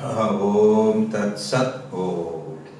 ఓం తత్సత్ ఓం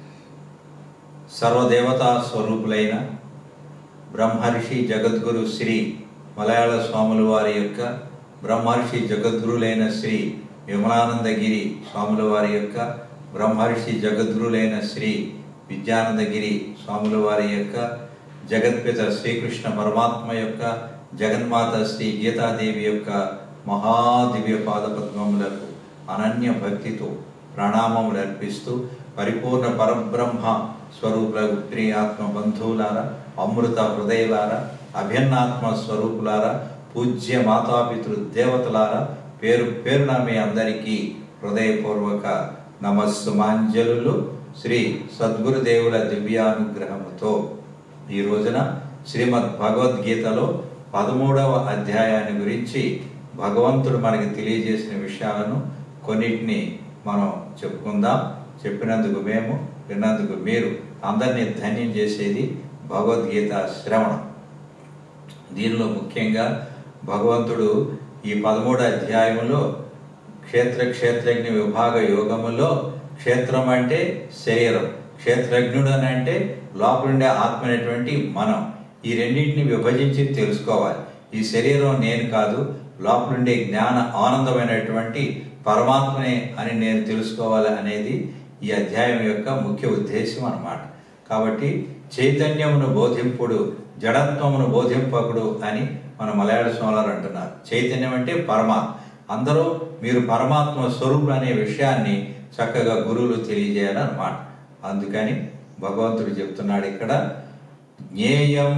సర్వదేవతా స్వరూపులైన బ్రహ్మర్షి జగద్గురు శ్రీ మలయాళ స్వాముల వారి యొక్క బ్రహ్మర్షి జగద్గురులైన శ్రీ విమలానందగిరి స్వాముల వారి యొక్క బ్రహ్మర్షి జగద్గురులైన శ్రీ విద్యానందగిరి స్వాముల వారి యొక్క జగత్పిత శ్రీకృష్ణ పరమాత్మ యొక్క జగన్మాత శ్రీ గీతాదేవి యొక్క మహాదివ్య పాదపద్మములకు అనన్య భక్తితో ప్రణామములు అర్పిస్తూ పరిపూర్ణ పరబ్రహ్మ స్వరూపులకు ప్రియ ఆత్మ బంధువులారా అమృత హృదయులారా అభిన్నాత్మ స్వరూపులారా పూజ్య మాతాపితృ దేవతలారా పేరు పేరున మీ అందరికీ హృదయపూర్వక నమస్సుమాంజలు శ్రీ సద్గురుదేవుల దివ్యానుగ్రహముతో ఈ రోజున శ్రీమద్ భగవద్గీతలో పదమూడవ అధ్యాయాన్ని గురించి భగవంతుడు మనకి తెలియజేసిన విషయాలను కొన్నిటిని మనం చెప్పుకుందాం చెప్పినందుకు మేము విన్నందుకు మీరు అందరినీ ధన్యం చేసేది భగవద్గీత శ్రవణం దీనిలో ముఖ్యంగా భగవంతుడు ఈ పదమూడు అధ్యాయంలో క్షేత్ర క్షేత్రజ్ఞ విభాగ యోగములో క్షేత్రం అంటే శరీరం క్షేత్రజ్ఞుడు అని అంటే లోపలుండే ఆత్మ అనేటువంటి మనం ఈ రెండింటిని విభజించి తెలుసుకోవాలి ఈ శరీరం నేను కాదు లోపలుండే జ్ఞాన ఆనందమైనటువంటి పరమాత్మనే అని నేను తెలుసుకోవాలి అనేది ఈ అధ్యాయం యొక్క ముఖ్య ఉద్దేశం అన్నమాట కాబట్టి చైతన్యమును బోధింపుడు జడత్వమును బోధింపకుడు అని మన మలయాళ స్వాములు అంటున్నారు చైతన్యం అంటే పరమాత్మ అందరూ మీరు పరమాత్మ స్వరూపులు అనే విషయాన్ని చక్కగా గురువులు తెలియజేయాలన్నమాట అందుకని భగవంతుడు చెప్తున్నాడు ఇక్కడ జ్ఞేయం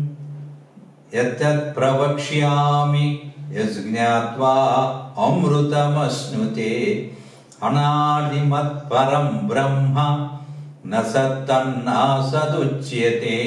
యత్తత్ ప్రవక్ష్యామి యజ్ఞాత్వా అమృతమశ్నుతే అనాదిమత్ పరం బ్రహ్మ నసత్తన్నా సదుచ్యతే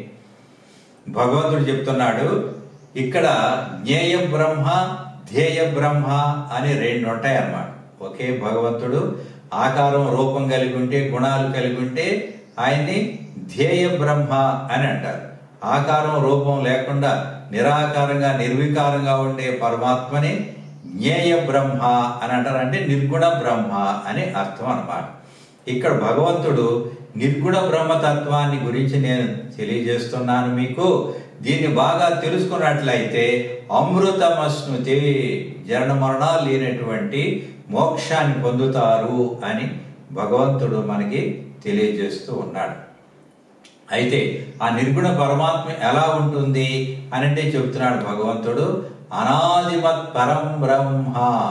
భగవంతుడు చెప్తున్నాడు ఇక్కడ జ్ఞేయ బ్రహ్మ ధ్యేయ బ్రహ్మ అని రెండు ఉంటాయి అన్నమాట ఒకే భగవంతుడు ఆకారం రూపం కలిగి ఉంటే గుణాలు కలిగి ఉంటే ఆయన్ని ధ్యేయ బ్రహ్మ అని అంటారు ఆకారం రూపం లేకుండా నిరాకారంగా నిర్వికారంగా ఉండే పరమాత్మని జ్ఞేయ బ్రహ్మ అని అంటారు అంటే నిర్గుణ బ్రహ్మ అని అర్థం అన్నమాట ఇక్కడ భగవంతుడు నిర్గుణ బ్రహ్మతత్వాన్ని గురించి నేను తెలియజేస్తున్నాను మీకు దీన్ని బాగా తెలుసుకున్నట్లయితే అమృతమస్నుతి జరణ మరణాలు లేనటువంటి మోక్షాన్ని పొందుతారు అని భగవంతుడు మనకి తెలియజేస్తూ ఉన్నాడు అయితే ఆ నిర్గుణ పరమాత్మ ఎలా ఉంటుంది అనంటే చెప్తున్నాడు భగవంతుడు అనాదిమత్ పరం బ్రహ్మ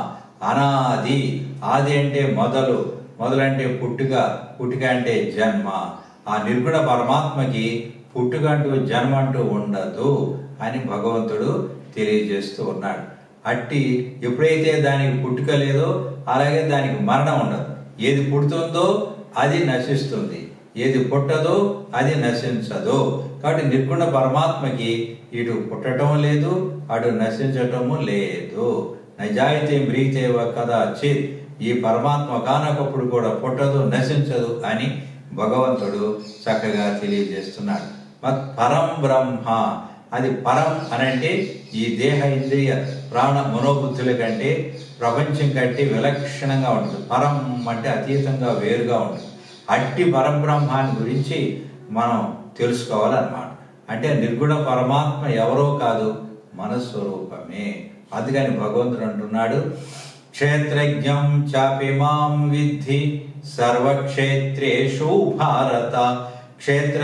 అనాది ఆది అంటే మొదలు మొదలంటే పుట్టుక పుట్టుక అంటే జన్మ ఆ నిర్గుణ పరమాత్మకి పుట్టుక అంటూ జన్మ అంటూ ఉండదు అని భగవంతుడు తెలియజేస్తూ ఉన్నాడు అట్టి ఎప్పుడైతే దానికి పుట్టుక లేదో అలాగే దానికి మరణం ఉండదు ఏది పుడుతుందో అది నశిస్తుంది ఏది పుట్టదో అది నశించదు కాబట్టి నిర్గుణ పరమాత్మకి ఇటు పుట్టడం లేదు అటు నశించటము లేదు నజాయితీ మ్రీతేవ కదా చిత్ ఈ పరమాత్మ కానకప్పుడు కూడా పుట్టదు నశించదు అని భగవంతుడు చక్కగా తెలియజేస్తున్నాడు మత్ పరం బ్రహ్మ అది పరం అనంటే ఈ దేహ ఇంద్రియ ప్రాణ మనోబుద్ధుల కంటే ప్రపంచం కంటే విలక్షణంగా ఉంటుంది పరం అంటే అతీతంగా వేరుగా ఉంటుంది అట్టి పరబ్రహ్మాన్ని గురించి మనం తెలుసుకోవాలన్నమాట అంటే నిర్గుణ పరమాత్మ ఎవరో కాదు మన స్వరూపమే అందుకని భగవంతుడు అంటున్నాడు క్షేత్రజ్ఞం చాపి మాం విద్ధి సర్వక్షేత్రేషు భారత క్షేత్ర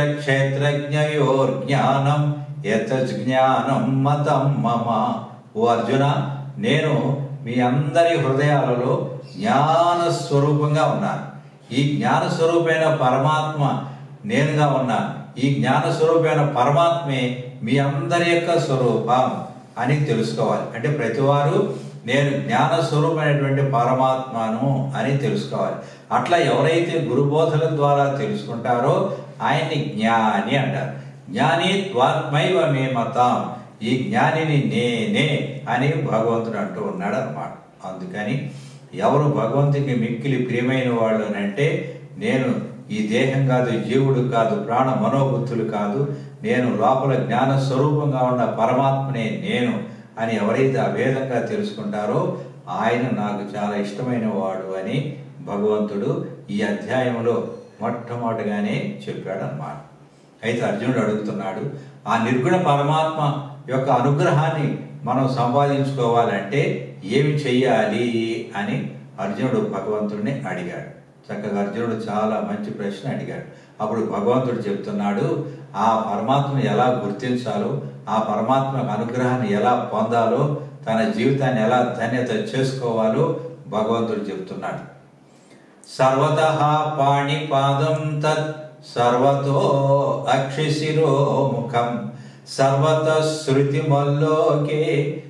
క్షేత్రజ్ఞయోర్జ్ఞానం యతజ్ఞానం మతం మమ ఓ అర్జున నేను మీ అందరి హృదయాలలో జ్ఞాన స్వరూపంగా ఉన్నాను ఈ జ్ఞాన స్వరూపమైన పరమాత్మ నేనుగా ఉన్నాను ఈ జ్ఞాన స్వరూపమైన పరమాత్మే మీ అందరి యొక్క స్వరూపం అని తెలుసుకోవాలి అంటే ప్రతివారు నేను జ్ఞాన స్వరూపమైనటువంటి పరమాత్మను అని తెలుసుకోవాలి అట్లా ఎవరైతే గురుబోధల ద్వారా తెలుసుకుంటారో ఆయన్ని జ్ఞాని అంటారు జ్ఞాని త్వాత్మైవ మే మతం ఈ జ్ఞానిని నేనే అని భగవంతుడు అంటూ ఉన్నాడు అనమాట అందుకని ఎవరు భగవంతునికి మిక్కిలి ప్రియమైన వాళ్ళు అని అంటే నేను ఈ దేహం కాదు జీవుడు కాదు ప్రాణ మనోబుద్ధులు కాదు నేను లోపల జ్ఞాన స్వరూపంగా ఉన్న పరమాత్మనే నేను అని ఎవరైతే అభేదంగా తెలుసుకుంటారో ఆయన నాకు చాలా ఇష్టమైన వాడు అని భగవంతుడు ఈ అధ్యాయంలో మొట్టమొదటిగానే చెప్పాడు అన్నమాట అయితే అర్జునుడు అడుగుతున్నాడు ఆ నిర్గుణ పరమాత్మ యొక్క అనుగ్రహాన్ని మనం సంపాదించుకోవాలంటే ఏమి చెయ్యాలి అని అర్జునుడు భగవంతుడిని అడిగాడు చక్కగా అర్జునుడు చాలా మంచి ప్రశ్న అడిగాడు అప్పుడు భగవంతుడు చెప్తున్నాడు ఆ పరమాత్మను ఎలా గుర్తించాలో ఆ పరమాత్మ అనుగ్రహాన్ని ఎలా పొందాలో తన జీవితాన్ని ఎలా ధన్యత చేసుకోవాలో భగవంతుడు చెప్తున్నాడు సర్వత పాణిపాదం తత్ సర్వతో అక్షిశిరో ముఖం సర్వత శృతిమల్లోకే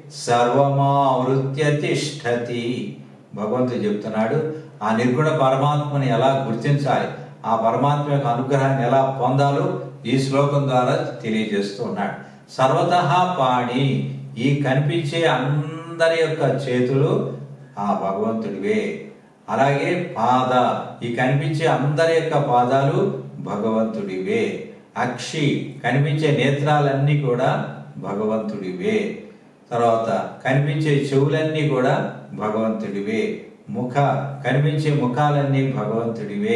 సర్వమావృత్య తిష్టతి భగవంతుడు చెప్తున్నాడు ఆ నిర్గుణ పరమాత్మని ఎలా గుర్తించాలి ఆ పరమాత్మ యొక్క అనుగ్రహాన్ని ఎలా పొందాలో ఈ శ్లోకం ద్వారా తెలియజేస్తూ ఉన్నాడు సర్వత పాణి ఈ కనిపించే అందరి యొక్క చేతులు ఆ భగవంతుడివే అలాగే పాద ఈ కనిపించే అందరి యొక్క పాదాలు భగవంతుడివే అక్షి కనిపించే నేత్రాలన్నీ కూడా భగవంతుడివే తర్వాత కనిపించే చెవులన్నీ కూడా భగవంతుడివే ముఖ కనిపించే ముఖాలన్నీ భగవంతుడివే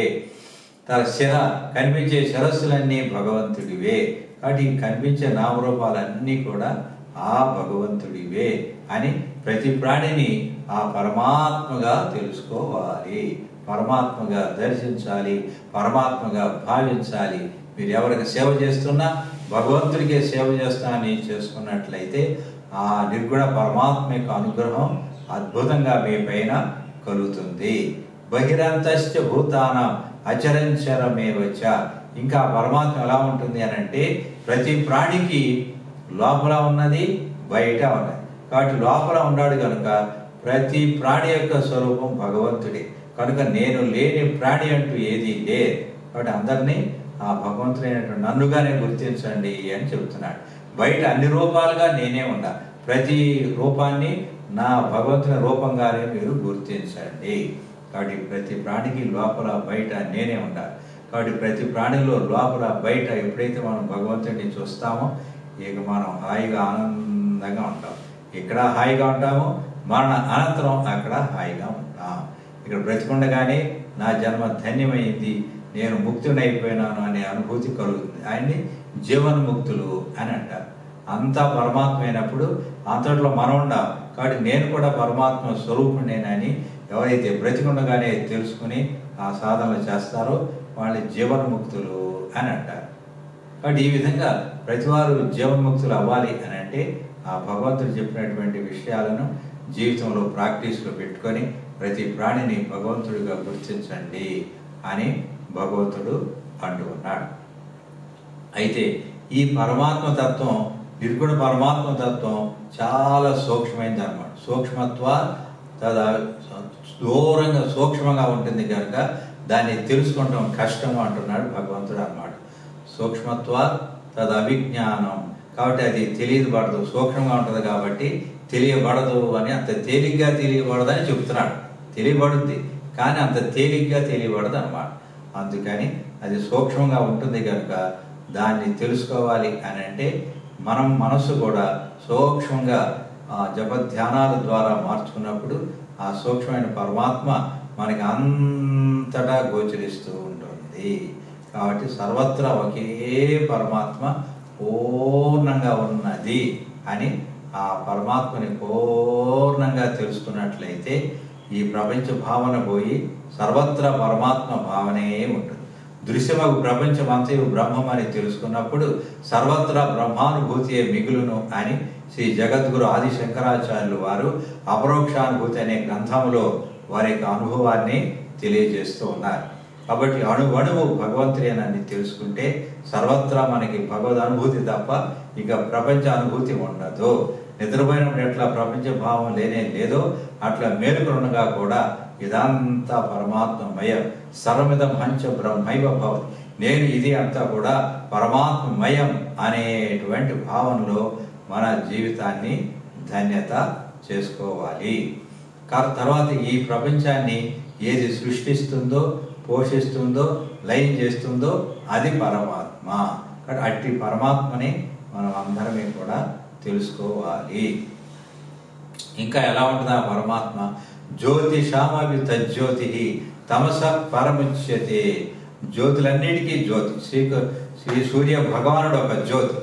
తన శిర కనిపించే శిరస్సులన్నీ భగవంతుడివే కాబట్టి ఈ కనిపించే నామరూపాలన్నీ కూడా ఆ భగవంతుడివే అని ప్రతి ప్రాణిని ఆ పరమాత్మగా తెలుసుకోవాలి పరమాత్మగా దర్శించాలి పరమాత్మగా భావించాలి మీరు ఎవరికి సేవ చేస్తున్నా భగవంతుడికే సేవ చేస్తానని చేసుకున్నట్లయితే ఆ నిర్గుణ పరమాత్మ యొక్క అనుగ్రహం అద్భుతంగా మీ పైన కలుగుతుంది బహిరంతశ్చ భూతానం అచరంచరమేవచ్చ ఇంకా పరమాత్మ ఎలా ఉంటుంది అని అంటే ప్రతి ప్రాణికి లోపల ఉన్నది బయట ఉన్నది కాబట్టి లోపల ఉన్నాడు కనుక ప్రతి ప్రాణి యొక్క స్వరూపం భగవంతుడే కనుక నేను లేని ప్రాణి అంటూ ఏది లేదు కాబట్టి అందరినీ ఆ భగవంతుడైనటువంటి నన్నుగానే గుర్తించండి అని చెబుతున్నాడు బయట అన్ని రూపాలుగా నేనే ఉన్నా ప్రతి రూపాన్ని నా భగవంతుని రూపంగానే మీరు గుర్తించండి కాబట్టి ప్రతి ప్రాణికి లోపల బయట నేనే ఉండాలి కాబట్టి ప్రతి ప్రాణిలో లోపల బయట ఎప్పుడైతే మనం భగవంతుడిని చూస్తామో ఇక మనం హాయిగా ఆనందంగా ఉంటాం ఇక్కడ హాయిగా ఉంటాము మరణ అనంతరం అక్కడ హాయిగా ఉంటాం ఇక్కడ బ్రతికుండగానే నా జన్మ ధన్యమైంది నేను ముక్తుడైపోయినాను అనే అనుభూతి కలుగుతుంది ఆయన్ని జీవన్ముక్తులు అని అంటారు అంతా పరమాత్మ అయినప్పుడు అంతట్లో మనం ఉండాం కాబట్టి నేను కూడా పరమాత్మ స్వరూపుణ్ణేనని ఎవరైతే బ్రతికుండగానే తెలుసుకుని ఆ సాధనలు చేస్తారో వాళ్ళని జీవన్ముక్తులు అని అంటారు కాబట్టి ఈ విధంగా ప్రతివారు జీవన్ముక్తులు అవ్వాలి అని అంటే ఆ భగవంతుడు చెప్పినటువంటి విషయాలను జీవితంలో ప్రాక్టీస్లో పెట్టుకొని ప్రతి ప్రాణిని భగవంతుడిగా గుర్తించండి అని భగవంతుడు అంటూ ఉన్నాడు అయితే ఈ పరమాత్మ తత్వం నిర్గుణ పరమాత్మ తత్వం చాలా సూక్ష్మమైనది అనమాట సూక్ష్మత్వ తదా దూరంగా సూక్ష్మంగా ఉంటుంది కనుక దాన్ని తెలుసుకోవటం కష్టం అంటున్నాడు భగవంతుడు అన్నమాట సూక్ష్మత్వ తద అవిజ్ఞానం కాబట్టి అది తెలియబడదు సూక్ష్మంగా ఉంటుంది కాబట్టి తెలియబడదు అని అంత తేలిగ్గా తెలియబడదని చెప్తున్నాడు తెలియబడుద్ది కానీ అంత తేలిగ్గా తెలియబడదు అనమాట అందుకని అది సూక్ష్మంగా ఉంటుంది కనుక దాన్ని తెలుసుకోవాలి అని అంటే మనం మనసు కూడా సూక్ష్మంగా ఆ జప ధ్యానాల ద్వారా మార్చుకున్నప్పుడు ఆ సూక్ష్మమైన పరమాత్మ మనకి అంతటా గోచరిస్తూ ఉంటుంది కాబట్టి సర్వత్రా ఒకే పరమాత్మ పూర్ణంగా ఉన్నది అని ఆ పరమాత్మని పూర్ణంగా తెలుసుకున్నట్లయితే ఈ ప్రపంచ భావన పోయి సర్వత్రా పరమాత్మ భావనే ఉంటుంది దృశ్యమగు ప్రపంచం అంతయు బ్రహ్మం అని తెలుసుకున్నప్పుడు సర్వత్రా బ్రహ్మానుభూతియే మిగులును అని శ్రీ జగద్గురు ఆది శంకరాచార్యులు వారు అపరోక్షానుభూతి అనే గ్రంథంలో వారి యొక్క అనుభవాన్ని తెలియజేస్తూ ఉన్నారు కాబట్టి అణు అణువు భగవంతుడేనని తెలుసుకుంటే సర్వత్రా మనకి భగవద్ అనుభూతి తప్ప ఇక ప్రపంచ అనుభూతి ఉండదు నిద్రపోయినప్పుడు ఎట్లా ప్రపంచ భావం లేనే లేదో అట్లా మేలుకొనగా కూడా ఇదంతా పరమాత్మమయం సర్వమిదం పంచ బ్రహ్మైవ భవతి నేను ఇది అంతా కూడా పరమాత్మమయం అనేటువంటి భావనలో మన జీవితాన్ని ధన్యత చేసుకోవాలి కా- తర్వాత ఈ ప్రపంచాన్ని ఏది సృష్టిస్తుందో పోషిస్తుందో లయం చేస్తుందో అది పరమాత్మ కాబట్టి అట్టి పరమాత్మని మనం అందరమే కూడా తెలుసుకోవాలి ఇంకా ఎలా ఉంటుంది ఆ పరమాత్మ జ్యోతిషామవి తజ్జ్యోతి తమస పరముచ్యతే జ్యోతులన్నిటికీ జ్యోతి శ్రీ శ్రీ సూర్య భగవానుడు ఒక జ్యోతి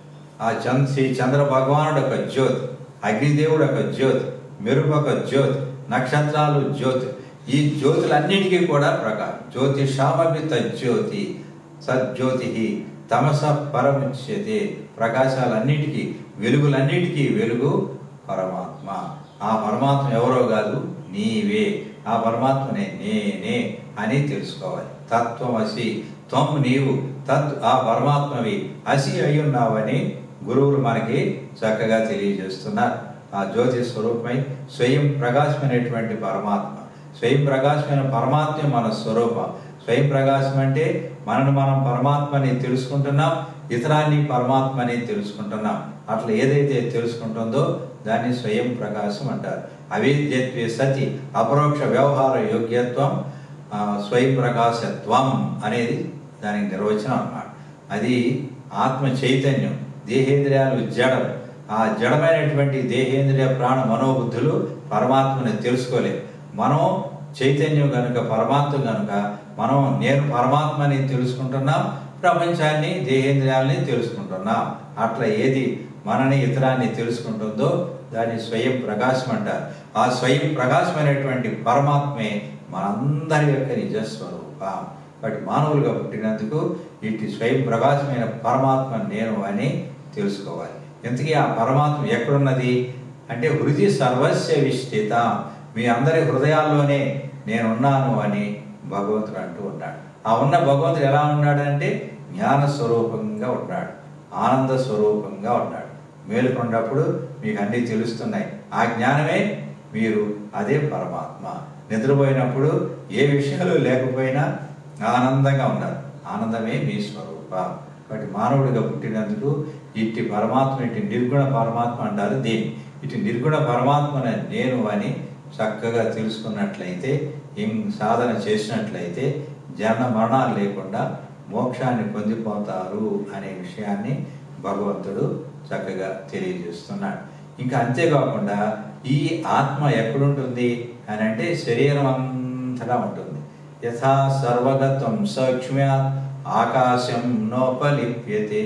ఆ చంద్ర శ్రీ చంద్ర భగవానుడు ఒక జ్యోతి అగ్నిదేవుడు ఒక జ్యోతి మెరుపు ఒక జ్యోతి నక్షత్రాలు జ్యోతి ఈ జ్యోతులన్నిటికీ కూడా ప్రకాశం జ్యోతిషామపి తజ్జ్యోతి సజ్జ్యోతి తమస పరముచ్యతే ప్రకాశాలన్నిటికీ వెలుగులన్నిటికీ వెలుగు పరమాత్మ ఆ పరమాత్మ ఎవరో కాదు నీవే ఆ పరమాత్మనే నేనే అని తెలుసుకోవాలి తత్వమసి త్వం నీవు తత్ ఆ పరమాత్మవి అసి అయ్యున్నావని గురువులు మనకి చక్కగా తెలియజేస్తున్నారు ఆ జ్యోతి స్వరూపమై స్వయం ప్రకాశమైనటువంటి పరమాత్మ స్వయం ప్రకాశమైన పరమాత్మ మన స్వరూపం స్వయం ప్రకాశం అంటే మనను మనం పరమాత్మని తెలుసుకుంటున్నాం ఇతరాన్ని పరమాత్మని తెలుసుకుంటున్నాం అట్లా ఏదైతే తెలుసుకుంటుందో దాన్ని స్వయం ప్రకాశం అంటారు అవిద్యత్వే సతి అపరోక్ష వ్యవహార యోగ్యత్వం ఆ, స్వయం ప్రకాశత్వం అనేది దానికి నిర్వచనం అన్నమాట అది ఆత్మ చైతన్యం దేహేంద్రియాలు జడం ఆ జడమైనటువంటి దేహేంద్రియ ప్రాణ మనోబుద్ధులు పరమాత్మని తెలుసుకోలేవు మనం చైతన్యం కనుక పరమాత్మ కనుక మనం నేను పరమాత్మని తెలుసుకుంటున్నాం ప్రపంచాన్ని దేహేంద్రియాలని తెలుసుకుంటున్నాం అట్లా ఏది మనని ఇతరాన్ని తెలుసుకుంటుందో దాన్ని స్వయం ప్రకాశం అంటారు ఆ స్వయం ప్రకాశమైనటువంటి పరమాత్మే మనందరి యొక్క నిజస్వరూపం బట్ మానవులుగా పుట్టినందుకు ఇటు స్వయం ప్రకాశమైన పరమాత్మ నేను అని తెలుసుకోవాలి ఇంతకీ ఆ పరమాత్మ ఎక్కడున్నది అంటే హృది సర్వస్య విష్ఠిత మీ అందరి హృదయాల్లోనే నేనున్నాను అని భగవంతుడు అంటూ ఉన్నాడు ఆ ఉన్న భగవంతుడు ఎలా ఉన్నాడంటే జ్ఞాన స్వరూపంగా ఉన్నాడు ఆనంద స్వరూపంగా ఉన్నాడు మేలుకొన్నప్పుడు మీకు అన్నీ తెలుస్తున్నాయి ఆ జ్ఞానమే మీరు అదే పరమాత్మ నిద్రపోయినప్పుడు ఏ విషయాలు లేకపోయినా ఆనందంగా ఉన్నారు ఆనందమే మీ స్వరూపం కాబట్టి మానవుడిగా పుట్టినందుకు ఇట్టి పరమాత్మ ఇటు నిర్గుణ పరమాత్మ అంటారు దీన్ని ఇటు నిర్గుణ పరమాత్మన నేను అని చక్కగా తెలుసుకున్నట్లయితే ఏం సాధన చేసినట్లయితే జన్మ మరణాలు లేకుండా మోక్షాన్ని పొందిపోతారు అనే విషయాన్ని భగవంతుడు చక్కగా తెలియజేస్తున్నాడు ఇంకా అంతేకాకుండా ఈ ఆత్మ ఎక్కడుంటుంది అని అంటే శరీరం అంతటా ఉంటుంది యథా సర్వగతం సౌక్ష్మ్యాత్ ఆకాశం నోపలిప్యతే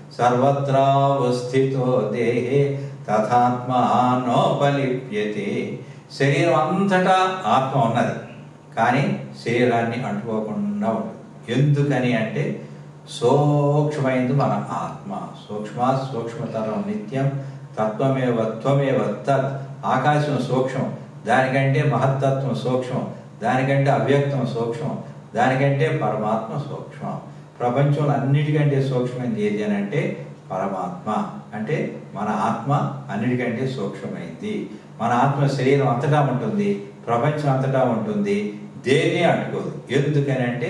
సర్వత్రావస్థితో దేహే తథాత్మ నోపలిప్యతే శరీరం అంతటా ఆత్మ ఉన్నది కానీ శరీరాన్ని అంటుకోకుండా ఉంటుంది ఎందుకని అంటే సూక్ష్మైంది మన ఆత్మ సూక్ష్మ సూక్ష్మతరం నిత్యం తత్వమేవ త్వమేవ తత్ ఆకాశం సూక్ష్మం దానికంటే మహత్తత్వం సూక్ష్మం దానికంటే అవ్యక్తం సూక్ష్మం దానికంటే పరమాత్మ సూక్ష్మం ప్రపంచంలో అన్నిటికంటే సూక్ష్మైంది ఏది అని అంటే పరమాత్మ అంటే మన ఆత్మ అన్నిటికంటే సూక్ష్మమైంది మన ఆత్మ శరీరం అంతటా ఉంటుంది ప్రపంచం అంతటా ఉంటుంది దేన్ని అంటుకోదు ఎందుకని అంటే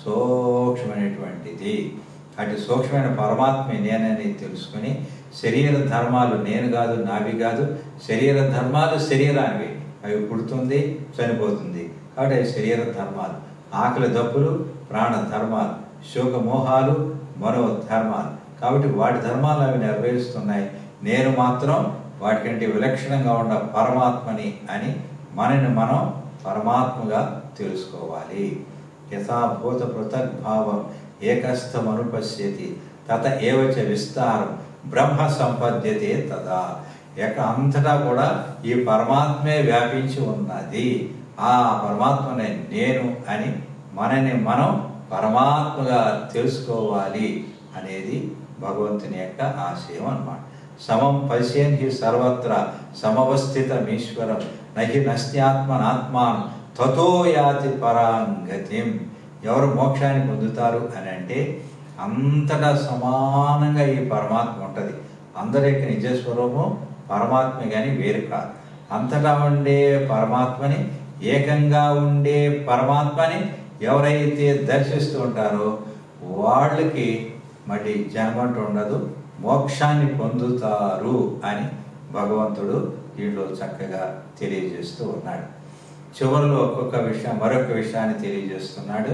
సూక్ష్మమైనటువంటిది అటు సూక్ష్మమైన పరమాత్మ నేనని తెలుసుకొని శరీర ధర్మాలు నేను కాదు నావి కాదు శరీర ధర్మాలు శరీరానివి అవి పుడుతుంది చనిపోతుంది కాబట్టి అవి శరీర ధర్మాలు ఆకలి దప్పులు ప్రాణ ధర్మాలు శోక మోహాలు మనో ధర్మాలు కాబట్టి వాటి ధర్మాలు అవి నెరవేరుస్తున్నాయి నేను మాత్రం వాటికంటే విలక్షణంగా ఉన్న పరమాత్మని అని మనని మనం పరమాత్మగా తెలుసుకోవాలి యథాభూత పృథగ్భావం ఏకస్థమనుపశ్యతి తత ఏవచ విస్తారం బ్రహ్మ సంపద్యతే తదా ఎక అంతటా కూడా ఈ పరమాత్మే వ్యాపించి ఉన్నది ఆ పరమాత్మనే నేను అని మనని మనం పరమాత్మగా తెలుసుకోవాలి అనేది భగవంతుని యొక్క ఆశయం అన్నమాట సమం పశ్యన్ హి సర్వత్ర సమవస్థితమీశ్వరం నహి నస్త్యాత్మనాత్మాన్ తతో యాతి పరాంగతిం ఎవరు మోక్షాన్ని పొందుతారు అని అంటే అంతటా సమానంగా ఈ పరమాత్మ ఉంటుంది అందరి యొక్క నిజస్వరూపం పరమాత్మ కానీ వేరు కాదు అంతటా ఉండే పరమాత్మని ఏకంగా ఉండే పరమాత్మని ఎవరైతే దర్శిస్తూ ఉంటారో వాళ్ళకి మళ్ళీ జన్మంటూ ఉండదు మోక్షాన్ని పొందుతారు అని భగవంతుడు దీంట్లో చక్కగా తెలియజేస్తూ ఉన్నాడు చివరిలో ఒక్కొక్క విషయం మరొక విషయాన్ని తెలియజేస్తున్నాడు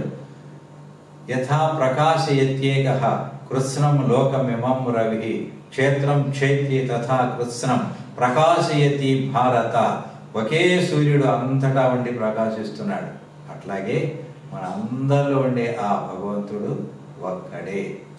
యథా ప్రకాశయత్యేక కృత్స్నం లోకమిమం రవి క్షేత్రం క్షేత్రి తథా కృత్స్నం ప్రకాశయతి భారత ఒకే సూర్యుడు అంతటా ఉండి ప్రకాశిస్తున్నాడు అట్లాగే మన అందరిలో ఉండే ఆ భగవంతుడు ఒక్కడే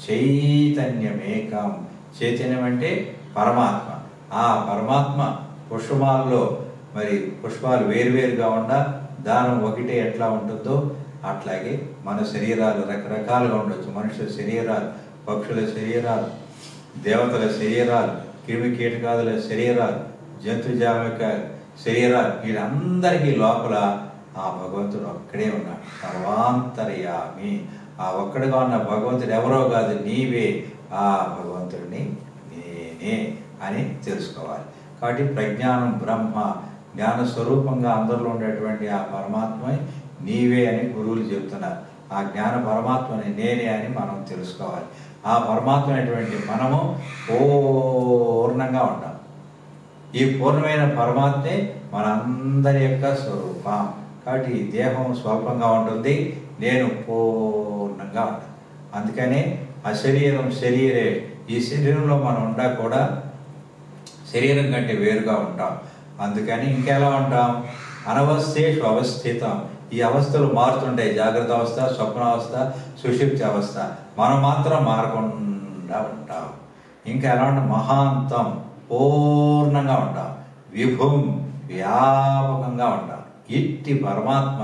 చైతన్యమేకం చైతన్యం అంటే పరమాత్మ ఆ పరమాత్మ పుష్పమాలలో మరి పుష్పాలు వేరువేరుగా ఉండ దానం ఒకటే ఎట్లా ఉంటుందో అట్లాగే మన శరీరాలు రకరకాలుగా ఉండొచ్చు మనుషుల శరీరాలు పక్షుల శరీరాలు దేవతల శరీరాలు క్రిమి కీటకాదుల శరీరాలు జంతుజాల యొక్క శరీరాలు వీళ్ళందరికీ లోపల ఆ భగవంతుడు ఒక్కడే ఉన్నాడు సర్వాంతర్యామి ఆ ఒక్కడిగా ఉన్న భగవంతుడు ఎవరో కాదు నీవే ఆ భగవంతుడిని నేనే అని తెలుసుకోవాలి కాబట్టి ప్రజ్ఞానం బ్రహ్మ జ్ఞాన స్వరూపంగా అందరిలో ఉండేటువంటి ఆ పరమాత్మ నీవే అని గురువులు చెప్తున్నారు ఆ జ్ఞాన పరమాత్మని నేనే అని మనం తెలుసుకోవాలి ఆ పరమాత్మ అనేటువంటి మనము పూర్ణంగా ఉంటాం ఈ పూర్ణమైన పరమాత్మే మనందరి యొక్క స్వరూపం కాబట్టి ఈ దేహం స్వల్పంగా ఉంటుంది నేను పూర్ణంగా ఉంటాను అందుకనే ఆ శరీరం శరీరే ఈ శరీరంలో మనం ఉండా కూడా శరీరం కంటే వేరుగా ఉంటాం అందుకని ఇంకెలా ఉంటాం అనవస్థేషు అవస్థితం ఈ అవస్థలు మారుతుంటాయి జాగ్రత్త అవస్థ స్వప్నావస్థ సుషుప్తి అవస్థ మనం మాత్రం మారకుండా ఉంటాం ఇంకా ఎలా ఉంటాం మహాంతం పూర్ణంగా ఉంటాం విభుం వ్యాపకంగా ఉంటాం ఇట్టి పరమాత్మ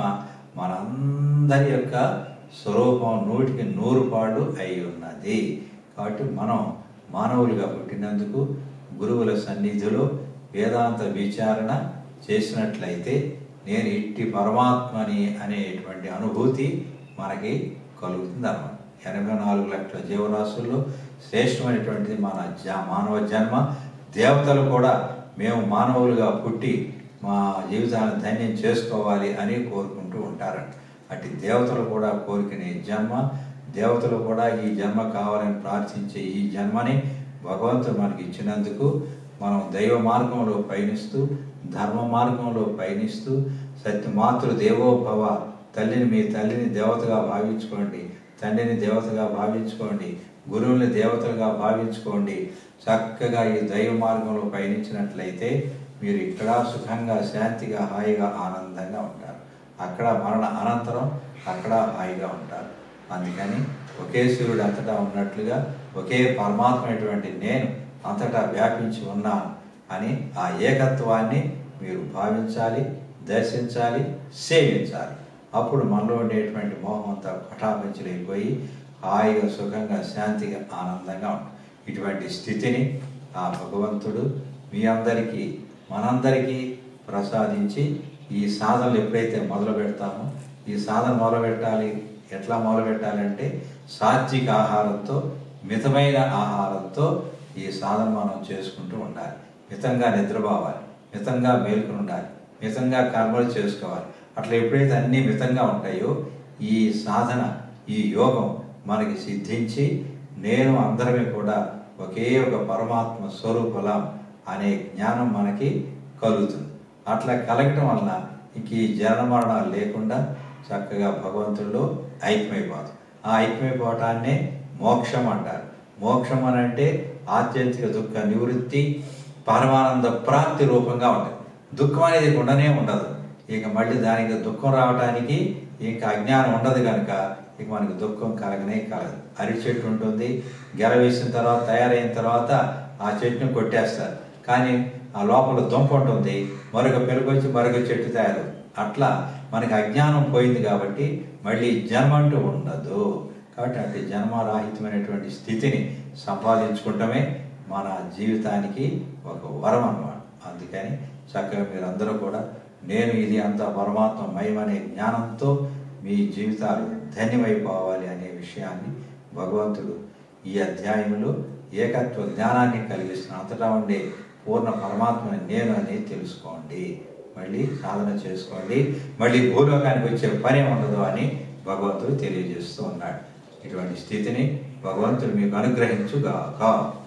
మనందరి యొక్క స్వరూపం నూటికి నూరు పాళ్ళు అయి ఉన్నది కాబట్టి మనం మానవులుగా పుట్టినందుకు గురువుల సన్నిధిలో వేదాంత విచారణ చేసినట్లయితే నేను ఇట్టి పరమాత్మని అనేటువంటి అనుభూతి మనకి కలుగుతుంది అన్నమాట ఎనభై నాలుగు లక్షల జీవరాశుల్లో శ్రేష్టమైనటువంటిది మన జ మానవ జన్మ దేవతలు కూడా మేము మానవులుగా పుట్టి మా జీవితాన్ని ధన్యం చేసుకోవాలి అని కోరుకుంటూ ఉంటారంట అట్టి దేవతలు కూడా కోరుకునే జన్మ దేవతలు కూడా ఈ జన్మ కావాలని ప్రార్థించే ఈ జన్మని భగవంతుడు మనకి ఇచ్చినందుకు మనం దైవ మార్గంలో పయనిస్తూ ధర్మ మార్గంలో పయనిస్తూ సత్యమాతృ దేవోభవ తల్లిని మీ తల్లిని దేవతగా భావించుకోండి తండ్రిని దేవతగా భావించుకోండి గురువుని దేవతలుగా భావించుకోండి చక్కగా ఈ దైవ మార్గంలో పయనించినట్లయితే మీరు ఇక్కడ సుఖంగా శాంతిగా హాయిగా ఆనందంగా ఉంటారు అక్కడ మరణ అనంతరం అక్కడ హాయిగా ఉంటారు అందుకని ఒకే సూర్యుడు అంతటా ఉన్నట్లుగా ఒకే పరమాత్మైనటువంటి నేను అంతటా వ్యాపించి ఉన్నాను అని ఆ ఏకత్వాన్ని మీరు భావించాలి దర్శించాలి సేవించాలి అప్పుడు మనలో ఉండేటువంటి మోహం అంతా పటాపంచలైపోయి హాయిగా సుఖంగా శాంతిగా ఆనందంగా ఉంటుంది ఇటువంటి స్థితిని ఆ భగవంతుడు మీ అందరికీ మనందరికీ ప్రసాదించి ఈ సాధనలు ఎప్పుడైతే మొదలు పెడతామో ఈ సాధన మొదలు పెట్టాలి ఎట్లా మొదలు పెట్టాలంటే సాత్విక ఆహారంతో మితమైన ఆహారంతో ఈ సాధన మనం చేసుకుంటూ ఉండాలి మితంగా నిద్రపోవాలి మితంగా మేలుకుని ఉండాలి మితంగా కర్మలు చేసుకోవాలి అట్లా ఎప్పుడైతే అన్నీ మితంగా ఉంటాయో ఈ సాధన ఈ యోగం మనకి సిద్ధించి నేను అందరమే కూడా ఒకే ఒక పరమాత్మ స్వరూపలం అనే జ్ఞానం మనకి కలుగుతుంది అట్లా కలగటం వలన ఇంక ఈ జనన మరణాలు లేకుండా చక్కగా భగవంతుల్లో ఐక్యమైపోతాం ఆ ఐక్యమైపోవటాన్నే మోక్షం అంటారు మోక్షం అని అంటే ఆత్యంతిక దుఃఖ నివృత్తి పరమానంద ప్రాప్తి రూపంగా ఉంటుంది దుఃఖం అనేది ఉండనే ఉండదు ఇక మళ్ళీ దానికి దుఃఖం రావడానికి ఇంకా అజ్ఞానం ఉండదు కనుక ఇక మనకి దుఃఖం కలగనే కలగదు అరటి చెట్టు ఉంటుంది గెల వేసిన తర్వాత తయారైన తర్వాత ఆ చెట్టుని కొట్టేస్తారు కానీ ఆ లోపల దుంప ఉంటుంది మరొక పెరుగొచ్చి మరొక చెట్టు తయారు అట్లా మనకి అజ్ఞానం పోయింది కాబట్టి మళ్ళీ జన్మ అంటూ ఉండదు కాబట్టి అటు జన్మరాహితమైనటువంటి స్థితిని సంపాదించుకుంటమే మన జీవితానికి ఒక వరం అన్నమాట అందుకని చక్కగా మీరందరూ కూడా నేను ఇది అంత పరమాత్మ మయమనే జ్ఞానంతో మీ జీవితాలు ధన్యమైపోవాలి అనే విషయాన్ని భగవంతుడు ఈ అధ్యాయంలో ఏకత్వ జ్ఞానాన్ని కలిగిస్తున్న అంతటా ఉండే పూర్ణ పరమాత్మని నేను అని తెలుసుకోండి మళ్ళీ సాధన చేసుకోండి మళ్ళీ భూలోకానికి వచ్చే పని ఉండదు అని భగవంతుడు తెలియజేస్తూ ఉన్నాడు ఇటువంటి స్థితిని భగవంతుడు మీకు అనుగ్రహించుగాక